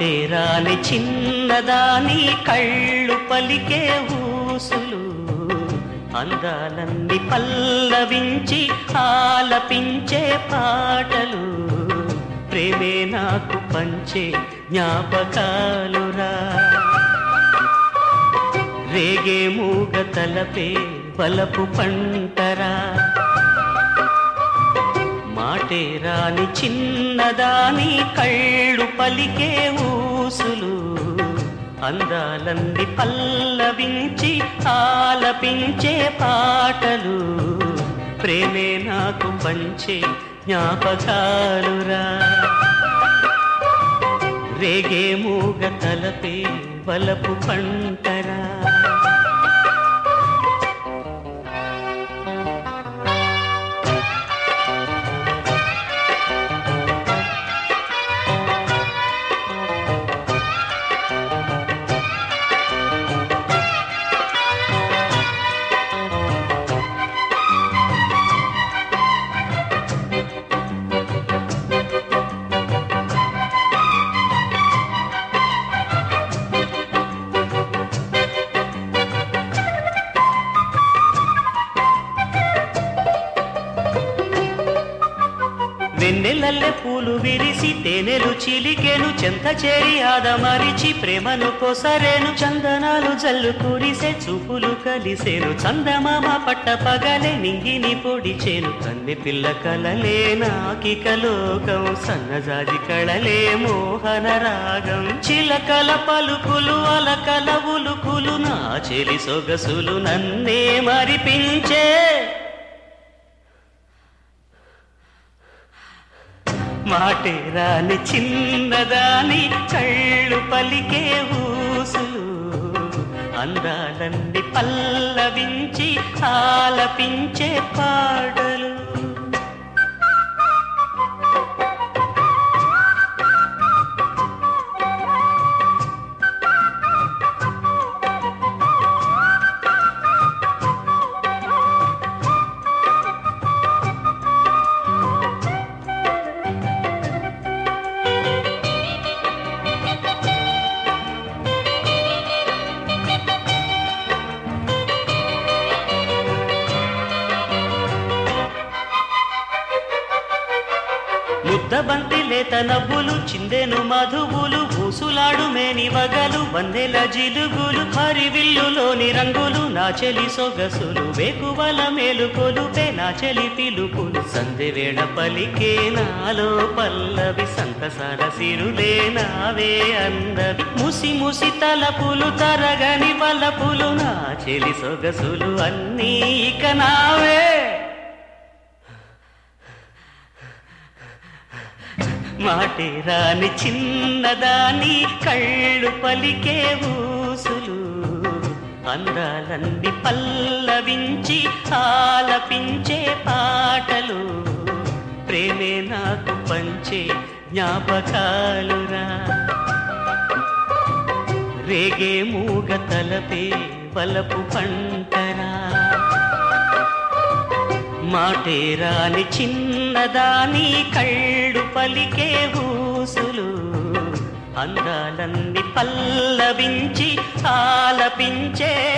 మాటే రాని చిన్నదాని కళ్ళు పలికే ఊసులు అందాలన్నీ పల్లవించి ఆలపించే పాటలు ప్రేమే నాకు పంచే జ్ఞాపకాలురా రేగే మూగ తలపే బలపు పంటరా మాటే రాని చిన్నదాని కళ్ళు పలికే ఊసులు అందాలన్నీ పల్లవించి ఆలపించే పాటలు ప్రేమే నాకు పంచే జ్ఞాపకాలురా రేగే మూగ తలపే బలపు పంటరా వెన్నెలల్లె పూలు విరిసి తేనెలు చిలికెను చెంత చేరి ఆదమరిచి ప్రేమను కొసరేను చందనాలు జల్లు కురిసే చూపులు కలిసేను చందమామ పట్ట పగలే నింగిని పొడిచేను కన్నె పిల్ల కలలే నాకిక లోకం సన్నజాజి కళలే మోహన రాగం చిలకల పలుకులు అలకల ఉలుకులు నా చెలి సొగసులు నన్నే మరిపించే మాటే రాని చిన్నదాని కళ్ళు పలికే ఊసులు అందాలన్నీ పల్లవించి ఆలపించే పాడలు ముద్దబంతి లేత నవ్వులు చిందెను మధువులు ఊసులాడు మేని వగలు వందెల జిలుగులు హరివిల్లులోని రంగులు నా చెలి సొగసులు వేకువల మేలుకొలు నా చెలి పిలుపులు సందెవేళ పలికే నాలో పల్లవి సంతసాల సిరులే నావే అందవి ముసి ముసి తలపులు తరగని వలపులు నా చెలి సొగసులు అన్నీ ఇక నావే మాటే రాని చిన్నదాని కళ్ళు పలికే ఊసులు అందాలన్నీ పల్లవించి ఆలపించే పాటలు ప్రేమే నాకు పంచే జ్ఞాపకాలురా రేగే మూగ తలపే బలపు పంటరా మాటే రాని చిన్నదాని కళ్ళు పలికే ఊసులు అందాలన్నీ పల్లవించి ఆలపించే